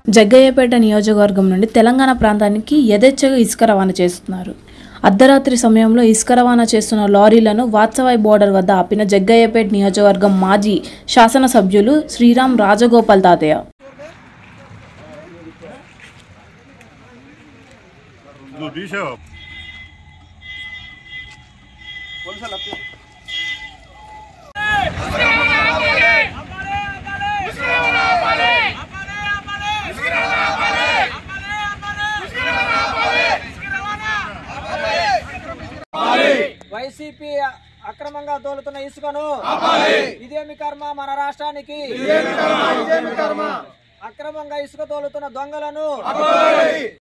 జగ్గయ్యపేట నియోజకవర్గం నుండి తెలంగాణ ప్రాంతానికి యథేచ్ఛగా ఇసుక రవాణా చేస్తున్నారు అర్ధరాత్రి సమయంలో ఇసుక రవాణా చేస్తున్న లారీలను వాత్సవాయి బోర్డర్ వద్ద ఆపిన జగ్గయ్యపేట నియోజకవర్గం మాజీ శాసనసభ్యులు శ్రీరామ్ రాజగోపాల్ తాతయ్య నువ్వు తీసావు వైసీపీ అక్రమంగా తోలుతున్న ఇసుకను ఇదేమి కర్మ మన రాష్ట్రానికి అక్రమంగా ఇసుక తోలుతున్న దొంగలను